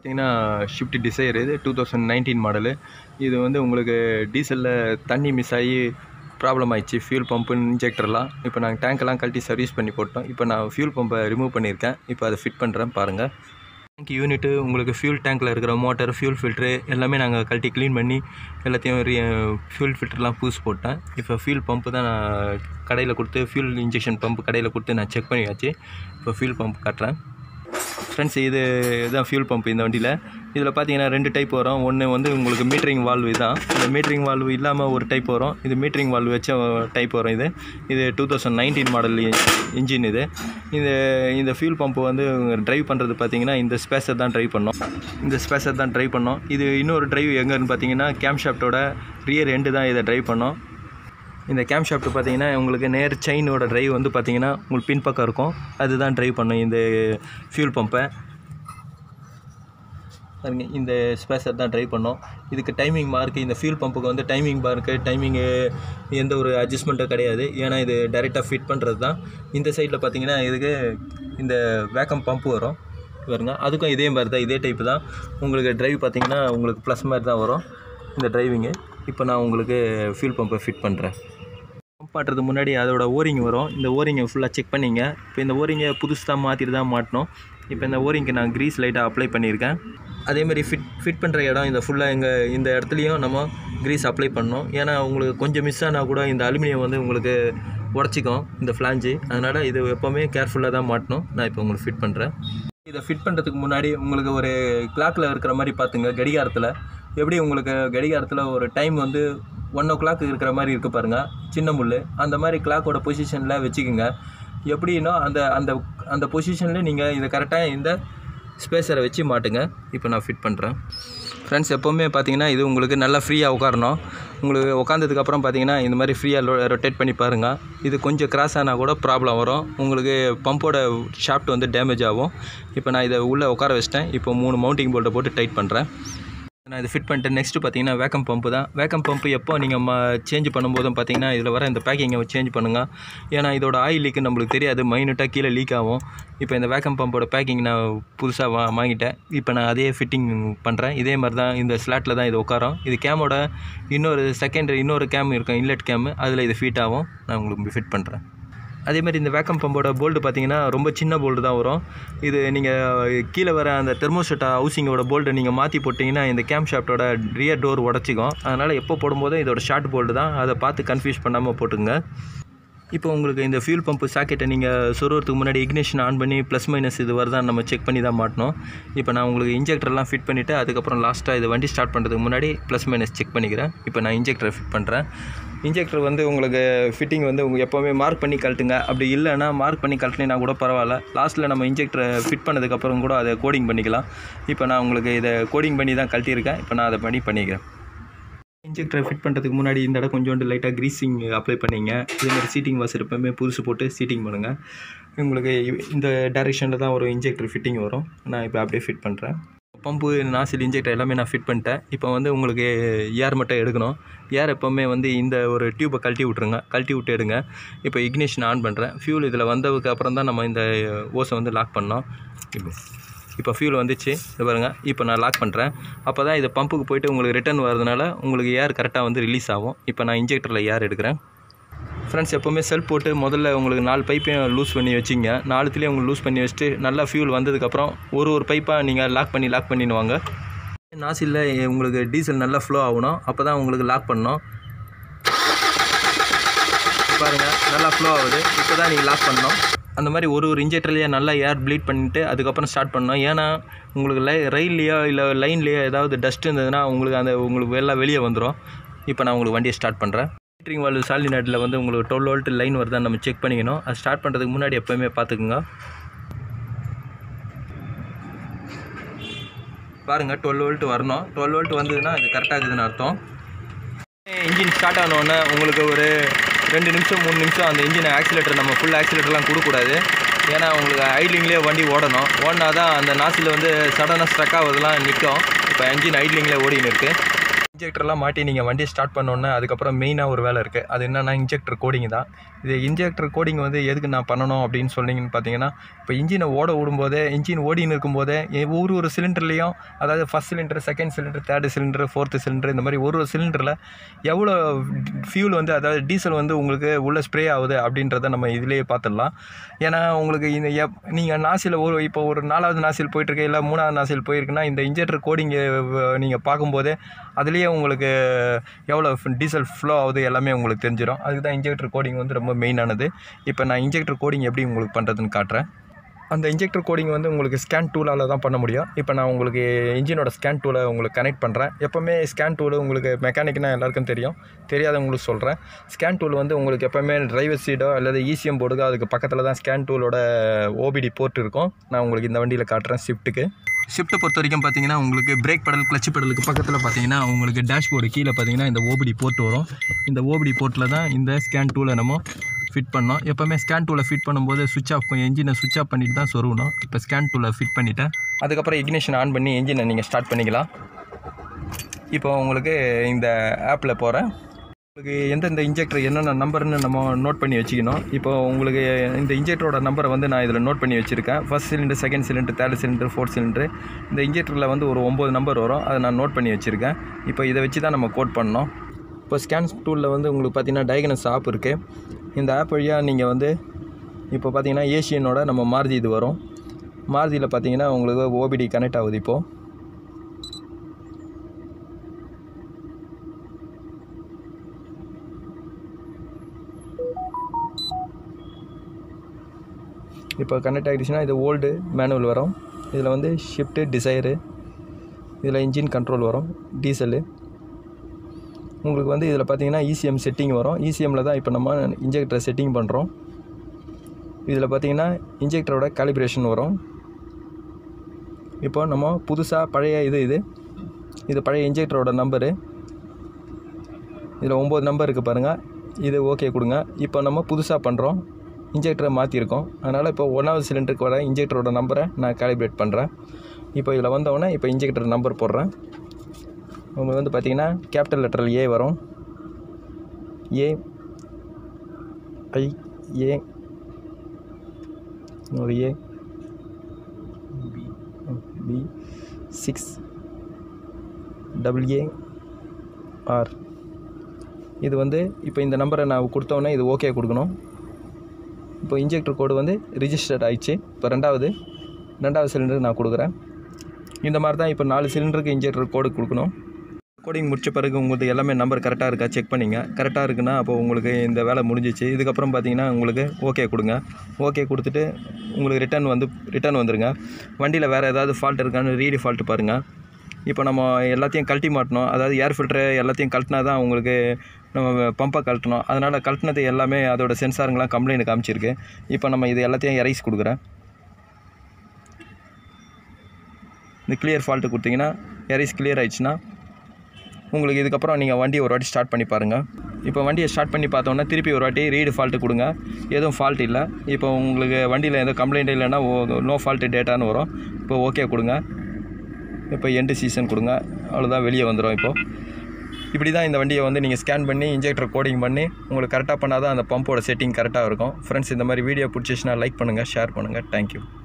பார்த்தீங்கன்னா Swift Dzire இது two thousand nineteen model இது வந்து உங்களுக்கு டீசலில் தண்ணி மிஸ் ஆகி ப்ராப்ளம் ஆயிடுச்சு ஃபியூல் பம்பு இன்ஜெக்டர்லாம் இப்போ நாங்கள் டேங்க்கெல்லாம் கழட்டி சர்வீஸ் பண்ணி போட்டோம் இப்போ நான் ஃபியூல் பம்பை ரிமூவ் பண்ணியிருக்கேன் இப்போ அதை ஃபிட் பண்ணுறேன் பாருங்கள் டேங்க் யூனிட்டு உங்களுக்கு ஃபியூல் டேங்க்கில் இருக்கிற மோட்டர் ஃபியூல் ஃபில்ட்ரு எல்லாமே நாங்கள் கழட்டி க்ளீன் பண்ணி எல்லாத்தையும் ரீ ஃபியூல் ஃபில்டர்லாம் பூஸ் போட்டேன் இப்போ ஃபியூல் பம்பு தான் நான் கடையில் கொடுத்து ஃபியூல் இன்ஜெக்ஷன் பம்பு கடையில் கொடுத்து நான் செக் பண்ணியாச்சு இப்போ ஃபியூல் பம்ப் காட்டுறேன் ஃப்ரெண்ட்ஸ் இது இதுதான் ஃபியூல் பம்ப் இந்த வண்டியில் இதில் பார்த்தீங்கன்னா ரெண்டு டைப் வரும் ஒன்று வந்து உங்களுக்கு மீட்டரிங் வால்வு தான் இந்த மீட்டரிங் வால்வு இல்லாமல் ஒரு டைப் வரும் இது மீட்டரிங் வால்வு வச்ச டைப் வரும் இது இது two thousand nineteen model engine இது இந்த இந்த ஃபியூல் பம்ப் வந்து ட்ரைவ் பண்ணுறது பார்த்தீங்கன்னா இந்த ஸ்பேஸர் தான் ட்ரைவ் பண்ணோம் இந்த ஸ்பேஸர் தான் ட்ரைவ் பண்ணோம் இது இன்னொரு ட்ரைவ் எங்கேன்னு பார்த்தீங்கன்னா கேம் ஷாஃப்ட்டோட ரியர் எண்டு தான் இதை ட்ரைவ் பண்ணோம் இந்த கேம் ஷாஃப்ட் பார்த்தீங்கன்னா உங்களுக்கு நேர் செயினோட டிரைவ் வந்து பார்த்தீங்கன்னா உங்களுக்கு பின்பக்கம் இருக்கும் அதுதான் டிரைவ் பண்ணும் இந்த ஃபியூல் பம்பை பாருங்க இந்த ஸ்பேஸர் தான் ட்ரைவ் பண்ணோம் இதுக்கு டைமிங் மார்க்கு இந்த ஃபியூல் பம்புக்கு வந்து டைமிங் மார்க்கு டைமிங்கு எந்த ஒரு அட்ஜஸ்ட்மெண்ட்டும் கிடையாது ஏன்னா இது டைரெக்டாக ஃபிட் பண்ணுறது தான் இந்த சைடில் பார்த்தீங்கன்னா இதுக்கு இந்த வேக்கம் பம்ப் வரும் பாருங்க அதுக்கும் இதே மாதிரி தான் இதே டைப்பு தான் உங்களுக்கு டிரைவ் பார்த்தீங்கன்னா உங்களுக்கு ப்ளஸ் மாதிரி தான் வரும் இந்த டிரைவிங்கு இப்போ நான் உங்களுக்கு ஃபியூல் பம்பை ஃபிட் பண்ணுறேன் பம்ப் ஆட்டுறதுக்கு முன்னாடி அதோட ஓரிங் வரும் இந்த ஓரிங்கை ஃபுல்லாக செக் பண்ணிங்க இப்போ இந்த ஓரிங்கை புதுசு தான் மாற்றிட்டு தான் மாட்டணும் இப்போ இந்த ஓரிங்க்கு நான் க்ரீஸ் லைட்டாக அப்ளை பண்ணியிருக்கேன் அதேமாதிரி ஃபிட் ஃபிட் பண்ணுற இடம் இந்த ஃபுல்லாக எங்கள் இந்த இடத்துலையும் நம்ம க்ரீஸ் அப்ளை பண்ணோம் ஏன்னா உங்களுக்கு கொஞ்சம் மிஸ் ஆனால் கூட இந்த அலுமினியம் வந்து உங்களுக்கு உடச்சிக்கும் இந்த ஃப்ளாஞ்சு அதனால் இது எப்போவுமே கேர்ஃபுல்லாக தான் மாட்டணும் நான் இப்போ உங்களுக்கு ஃபிட் பண்ணுறேன் இதை ஃபிட் பண்ணுறதுக்கு முன்னாடி உங்களுக்கு ஒரு கிளாக்கில் இருக்கிற மாதிரி பார்த்துங்க கடிகாரத்தில் எப்படி உங்களுக்கு கடிகாரத்தில் ஒரு டைம் வந்து ஒன் ஓ கிளாக் இருக்கிற மாதிரி இருக்குது பாருங்கள் சின்ன முள் அந்த மாதிரி கிளாக்கோட பொசிஷனில் வச்சுக்கோங்க எப்படின்னா அந்த அந்த அந்த பொசிஷனில் நீங்கள் இதை கரெக்டாக இந்த ஸ்பேஸரை வச்சு மாட்டுங்க இப்போ நான் ஃபிட் பண்ணுறேன் ஃப்ரெண்ட்ஸ் எப்போவுமே பார்த்தீங்கன்னா இது உங்களுக்கு நல்லா ஃப்ரீயாக உட்காரணும் உங்களுக்கு உட்காந்ததுக்கப்புறம் பார்த்தீங்கன்னா இந்த மாதிரி ஃப்ரீயாக ரொட்டேட் பண்ணி பாருங்கள் இது கொஞ்சம் கிராஸ் ஆனால் கூட ப்ராப்ளம் வரும் உங்களுக்கு பம்போட ஷாஃப்ட் வந்து டேமேஜ் ஆகும் இப்போ நான் இதை உள்ளே உட்கார வச்சிட்டேன் இப்போ மூணு மவுண்டிங் போல்ட்டை போட்டு டைட் பண்ணுறேன் நான் இது ஃபிட் பண்ணிட்டு நெக்ஸ்ட்டு பார்த்தீங்கன்னா வேக்கம் பம்பு தான் வேக்கம் பம்பு எப்போ நீங்கள் ம சேஞ்ச் பண்ணும்போதும் பார்த்தீங்கன்னா இதில் வர இந்த பேக்கிங்கை சேஞ்ச் பண்ணுங்கள் ஏன்னா இதோட ஆயில் லீக்கு நம்மளுக்கு தெரியாது மைனூட்டாக கீழே லீக் ஆகும் இப்போ இந்த வேக்கம் பம்போட பேக்கிங் நான் புதுசாக வா வாங்கிட்டேன் இப்போ நான் அதே ஃபிட்டிங் பண்ணுறேன் இதே மாதிரி தான் இந்த ஸ்லாட்டில் தான் இது உட்காரும் இது கேமோட இன்னொரு செகண்டரி இன்னொரு கேம் இருக்கும் இன்லெட் கேமு அதில் இது ஃபிட் ஆகும் நான் உங்களுக்கு ஃபிட் பண்ணுறேன் அதேமாதிரி இந்த வேக்கம் பம்போட போல்டு பார்த்தீங்கன்னா ரொம்ப சின்ன போல்டு தான் வரும் இது நீங்கள் கீழே வர அந்த தெர்மோஸ்டா ஹவுசிங்கோட போல்டை நீங்கள் மாற்றி போட்டிங்கன்னா இந்த கேம் ஷாஃப்ட்டோட ரியர் டோர் உடச்சிக்கும் அதனால் எப்போ போடும்போதும் இதோட ஷார்ட் போல்டு தான் அதை பார்த்து கன்ஃபியூஸ் பண்ணாமல் போட்டுங்க இப்போ உங்களுக்கு இந்த ஃபியூல் பம்பு சாக்கெட்டை நீங்கள் சொருகிறதுக்கு முன்னாடி இக்னிஷன் ஆன் பண்ணி ப்ளஸ் மைனஸ் இது வருதான் நம்ம செக் பண்ணி தான் மாட்டணும் இப்போ நான் உங்களுக்கு இன்ஜெக்டர்லாம் ஃபிட் பண்ணிவிட்டு அதுக்கப்புறம் லாஸ்ட்டாக இது வண்டி ஸ்டார்ட் பண்ணுறதுக்கு முன்னாடி ப்ளஸ் மைனஸ் செக் பண்ணிக்கிறேன் இப்போ நான் இன்ஜெக்டரை ஃபிட் பண்ணுறேன் இன்ஜெக்டர் வந்து உங்களுக்கு ஃபிட்டிங் வந்து உங்கள் எப்போவுமே மார்க் பண்ணி கழட்டுங்க அப்படி இல்லைன்னா மார்க் பண்ணி கழட்டினா கூட பரவாயில்ல லாஸ்ட்டில் நம்ம இன்ஜெக்டரை ஃபிட் பண்ணதுக்கப்புறம் கூட அதை கோடிங் பண்ணிக்கலாம் இப்போ நான் உங்களுக்கு இதை கோடிங் பண்ணி தான் கழட்டியிருக்கேன் இப்போ நான் அதை பண்ணி பண்ணிக்கிறேன் இன்ஜெக்டரை ஃபிட் பண்ணுறதுக்கு முன்னாடி இந்த இடம் கொஞ்சோண்டு லைட்டாக க்ரீஸிங் அப்ளை பண்ணிங்க இதேமாதிரி சீட்டிங் வாசர் எப்போவுமே புதுசு போட்டு சீட்டிங் பண்ணுங்கள் உங்களுக்கு இந்த டைரெக்ஷனில் தான் ஒரு இன்ஜெக்டர் ஃபிட்டிங் வரும் நான் இப்போ அப்படியே ஃபிட் பண்ணுறேன் பம்பு நாசில் இன்ஜெக்டர் எல்லாமே நான் ஃபிட் பண்ணிட்டேன் இப்போ வந்து உங்களுக்கு ஏர் மட்டும் எடுக்கணும் ஏர் எப்போவுமே வந்து இந்த ஒரு டியூப்பை கழட்டி விட்ருங்க கழட்டி விட்டு எடுங்க இப்போ இக்னிஷன் ஆன் பண்ணுறேன் ஃபியூல் இதில் வந்ததுக்கு அப்புறம் தான் நம்ம இந்த ஓஸை வந்து லாக் பண்ணோம் இப்போ இப்போ ஃபியூல் வந்துச்சு இது பாருங்கள் இப்போ நான் லாக் பண்ணுறேன் அப்போ தான் இது பம்புக்கு போயிட்டு உங்களுக்கு ரிட்டர்ன் வரதுனால உங்களுக்கு ஏர் கரெக்டாக வந்து ரிலீஸ் ஆகும் இப்போ நான் இன்ஜெக்டரில் ஏர் எடுக்கிறேன் ஃப்ரெண்ட்ஸ் எப்போவுமே செல் போட்டு முதல்ல உங்களுக்கு நாலு பைப்பையும் லூஸ் பண்ணி வச்சிங்க நாலுத்துலேயும் உங்களுக்கு லூஸ் பண்ணி வச்சுட்டு நல்லா ஃபியூல் வந்ததுக்கப்புறம் ஒரு ஒரு பைப்பாக நீங்கள் லாக் பண்ணி லாக் பண்ணிடுவாங்க நாசிலில் உங்களுக்கு டீசல் நல்லா ஃப்ளோ ஆகணும் அப்போ தான் உங்களுக்கு லாக் பண்ணணும் பாருங்கள் நல்லா ஃப்ளோ ஆகுது இப்போ தான் நீங்கள் லாக் பண்ணணும் அந்த மாதிரி ஒரு ஒரு இன்ஜெக்டர்லேயே நல்லா ஏர் ப்ளீட் பண்ணிவிட்டு அதுக்கப்புறம் ஸ்டார்ட் பண்ணணும் ஏன்னா உங்களுக்கு லை ரயில்லையோ இல்லை லைன்லேயோ ஏதாவது டஸ்ட் இருந்ததுன்னா உங்களுக்கு அந்த உங்களுக்கு எல்லாம் வெளியே வந்துடும் இப்போ நான் உங்களுக்கு வண்டியை ஸ்டார்ட் பண்ணுறேன் மீட்டரிங் வால்வு சாலினாட்டில் வந்து உங்களுக்கு டுவெல் வோல்ட் லைன் வருதான்னு நம்ம செக் பண்ணிக்கணும் அது ஸ்டார்ட் பண்ணுறதுக்கு முன்னாடி எப்போயுமே பார்த்துக்குங்க பாருங்கள் டுவெல் வோல்ட் வரணும் டுவெல் வோல்ட் வந்ததுன்னா அது கரெக்டாக இருக்குதுன்னு அர்த்தம் இன்ஜின் ஸ்டார்ட் ஆனோடனே உங்களுக்கு ஒரு ரெண்டு நிமிஷம் மூணு நிமிஷம் அந்த இன்ஜின் ஆக்சிலேட்டர் நம்ம ஃபுல் ஆக்சிலேட்டர்லாம் கொடுக்கக்கூடாது ஏன்னா உங்களுக்கு ஐட்லிங்லேயே வண்டி ஓடணும் ஓடினா தான் அந்த நாசில் வந்து சடனாக ஸ்ட்ரக் ஆகுறதுலாம் நிற்கும் இப்போ இன்ஜின் ஐட்லிங்கில் ஓடின்னு இருக்குது இன்ஜெக்டர்லாம் மாட்டி நீங்கள் வண்டியை ஸ்டார்ட் பண்ணோன்னே அதுக்கப்புறம் மெயினாக ஒரு வேலை இருக்குது அது என்னென்னா இன்ஜெக்டர் கோடிங் தான் இது இன்ஜெக்டர் கோடிங் வந்து எதுக்கு நான் பண்ணணும் அப்படின்னு சொன்னீங்கன்னு பார்த்தீங்கன்னா இப்போ இன்ஜினை ஓட விடும்போதே இன்ஜின் ஓடின்னு இருக்கும்போதே எ- ஒரு ஒரு சிலிண்டர்லேயும் அதாவது first cylinder second cylinder third cylinder fourth cylinder இந்த மாதிரி ஒரு ஒரு சிலிண்டரில் எவ்வளோ ஃபியூல் வந்து அதாவது டீசல் வந்து உங்களுக்கு உள்ள ஸ்ப்ரே ஆகுது அப்படின்றத நம்ம இதிலேயே பார்த்துடலாம் ஏன்னா உங்களுக்கு இந்த எப் நீங்கள் நாசில் ஒரு இப்போ ஒரு நாலாவது நாசில் போயிட்டுருக்கு இல்லை மூணாவது நாசில் போயிருக்குன்னா இந்த இன்ஜெக்டர் கோடிங்கை நீங்கள் பார்க்கும்போதே அதுலேயே உங்களுக்கு எவ்வளோ டீசல் ஃப்ளோ ஆகுது எல்லாமே உங்களுக்கு தெரிஞ்சிடும் அதுக்கு தான் இன்ஜெக்டர் கோடிங் வந்து ரொம்ப மெயினானது இப்போ நான் இன்ஜெக்டர் கோடிங் எப்படி உங்களுக்கு பண்ணுறதுன்னு காட்டுறேன் அந்த இன்ஜெக்டர் கோடிங் வந்து உங்களுக்கு ஸ்கேன் டூலால் தான் பண்ண முடியும் இப்போ நான் உங்களுக்கு இன்ஜினோட ஸ்கேன் டூலை உங்களுக்கு கனெக்ட் பண்ணுறேன் எப்போவுமே ஸ்கேன் டூல் உங்களுக்கு மெக்கானிக்னா எல்லாருக்கும் தெரியும் தெரியாதவங்களுக்கு சொல்கிறேன் ஸ்கேன் டூல் வந்து உங்களுக்கு எப்போவுமே டிரைவர் சீடோ அல்லது இசிஎம் போர்டுக்கோ அதுக்கு பக்கத்தில் தான் ஸ்கேன் டூலோட ஓபிடி போர்ட் இருக்கும் நான் உங்களுக்கு இந்த வண்டியில் காட்டுறேன் ஷிஃப்ட்டுக்கு ஷிஃப்ட்டை பொறுத்த வரைக்கும் பார்த்தீங்கன்னா உங்களுக்கு பிரேக் பெடல் கிளச் பெடலுக்கு பக்கத்தில் பார்த்தீங்கன்னா உங்களுக்கு டேஷ்போர்டு கீழே பார்த்தீங்கன்னா இந்த ஓபிடி போர்ட் வரும் இந்த ஓபிடி போர்ட்டில் தான் இந்த ஸ்கேன் டூலை நம்ம ஃபிட் பண்ணோம் எப்போவுமே ஸ்கேன் டூலை ஃபிட் பண்ணும்போது சுவிட்ச் ஆஃப் என்ஜினை சுவிட்ச் ஆஃப் பண்ணிட்டு தான் சொருகணும் இப்போ ஸ்கேன் டூலை ஃபிட் பண்ணிவிட்டேன் அதுக்கப்புறம் இக்னிஷன் ஆன் பண்ணி என்ஜினை நீங்கள் ஸ்டார்ட் பண்ணிக்கலாம் இப்போ உங்களுக்கு இந்த ஆப்பில் போகிறேன் உங்களுக்கு எந்தெந்த இன்ஜெக்டர் என்னென்ன நம்பர்னு நம்ம நோட் பண்ணி வச்சுக்கணும் இப்போ உங்களுக்கு இந்த இன்ஜெக்டரோட நம்பரை வந்து நான் இதில் நோட் பண்ணி வச்சுருக்கேன் first cylinder second cylinder third cylinder fourth cylinder இந்த இன்ஜெக்டரில் வந்து ஒரு ஒம்பது நம்பர் வரும் அதை நான் நோட் பண்ணி வச்சுருக்கேன் இப்போ இதை வச்சு தான் நம்ம கோட் பண்ணோம் இப்போ ஸ்கேன் டூலில் வந்து உங்களுக்கு பார்த்தீங்கன்னா டயகனஸ் ஆப் இருக்குது இந்த ஆப் வழியாக நீங்கள் வந்து இப்போ பார்த்தீங்கன்னா ஏஷியனோட நம்ம மாருதி இது வரும் மாருதியில் பார்த்தீங்கன்னா உங்களுக்கு ஓபிடி கனெக்ட் ஆகுது இப்போது இப்போ கனெக்ட் ஆகிடுச்சுன்னா இது ஓல்டு மேனுவல் வரும் இதில் வந்து ஷிஃப்ட்டு டிசைரு இதில் இன்ஜின் கண்ட்ரோல் வரும் டீசலு உங்களுக்கு வந்து இதில் பார்த்தீங்கன்னா இசிஎம் செட்டிங் வரும் இசிஎம்மில் தான் இப்போ நம்ம இன்ஜெக்டரை செட்டிங் பண்ணுறோம் இதில் பார்த்தீங்கன்னா இன்ஜெக்டரோட காலிப்ரேஷன் வரும் இப்போ நம்ம புதுசாக பழைய இது இது இது பழைய இன்ஜெக்டரோட நம்பரு இதில் ஒம்பது நம்பர் இருக்குது பாருங்கள் இது ஓகே கொடுங்க இப்போ நம்ம புதுசாக பண்ணுறோம் இன்ஜெக்டரை மாற்றிருக்கோம் அதனால் இப்போ ஒன்றாவது சிலிண்டருக்கு வர இன்ஜெக்டரோட நம்பரை நான் காலிப்ரேட் பண்ணுறேன் இப்போ இதில் வந்தவுடனே இப்போ இன்ஜெக்டர் நம்பர் போடுறேன் உங்களுக்கு வந்து பார்த்தீங்கன்னா கேபிட்டல் லெட்டரில் ஏ வரும் ஏ ஐ ஏ ஒரு A B B six double A R இது வந்து இப்போ இந்த நம்பரை நான் கொடுத்தோன்னே இது ஓகே கொடுக்கணும் இப்போ இன்ஜெக்டர் கோடு வந்து ரிஜிஸ்டர்ட் ஆயிடுச்சு இப்போ ரெண்டாவது ரெண்டாவது சிலிண்டர் நான் கொடுக்குறேன் இந்த மாதிரி தான் இப்போ நாலு சிலிண்டருக்கு இன்ஜெக்டர் கோடு கொடுக்கணும் கோடிங் முடிச்ச பிறகு உங்களுக்கு எல்லாமே நம்பர் கரெக்டாக இருக்கா செக் பண்ணிங்க கரெக்டாக இருக்குன்னா அப்போ உங்களுக்கு இந்த வேலை முடிஞ்சிச்சு இதுக்கப்புறம் பார்த்தீங்கன்னா உங்களுக்கு ஓகே கொடுங்க ஓகே கொடுத்துட்டு உங்களுக்கு ரிட்டர்ன் வந்து ரிட்டர்ன் வந்துருங்க வண்டியில் வேறு ஏதாவது ஃபால்ட் இருக்கான்னு ரீடி ஃபால்ட் பாருங்கள் இப்போ நம்ம எல்லாத்தையும் கழட்டி மாட்டணும் அதாவது ஏர் ஃபில்டரு எல்லாத்தையும் கழட்டினா தான் உங்களுக்கு நம்ம பம்பை கழட்டணும் அதனால் கழட்டினது எல்லாமே அதோட சென்சாருங்களாம் கம்ப்ளைண்ட் காமிச்சிருக்கு இப்போ நம்ம இது எல்லாத்தையும் எரைஸ் கொடுக்குறேன் இந்த கிளியர் ஃபால்ட்டு கொடுத்தீங்கன்னா எரைஸ் கிளியர் ஆயிடுச்சுன்னா உங்களுக்கு இதுக்கப்புறம் நீங்கள் வண்டியை ஒரு வாட்டி ஸ்டார்ட் பண்ணி பாருங்கள் இப்போ வண்டியை ஸ்டார்ட் பண்ணி பார்த்தோன்னா திருப்பி ஒரு வாட்டி ரீடு ஃபால்ட்டு கொடுங்க எதுவும் ஃபால்ட் இல்லை இப்போ உங்களுக்கு வண்டியில் எதுவும் கம்ப்ளைண்ட் இல்லைன்னா நோ ஃபால்ட்டு டேட்டான்னு வரும் இப்போ ஓகே கொடுங்க இப்போ எண்டு சீசன் கொடுங்க அவ்வளோதான் வெளியே வந்துடும் இப்போது இப்படி தான் இந்த வண்டியை வந்து நீங்கள் ஸ்கேன் பண்ணி இன்ஜெக்டர் கோடிங் பண்ணி உங்களுக்கு கரெக்டாக பண்ணால் தான் அந்த பம்போட செட்டிங் கரெக்டாக இருக்கும் ஃப்ரெண்ட்ஸ் இந்த மாதிரி வீடியோ பிடிச்சிச்சுன்னா லைக் பண்ணுங்கள் ஷேர் பண்ணுங்கள் தேங்க்யூ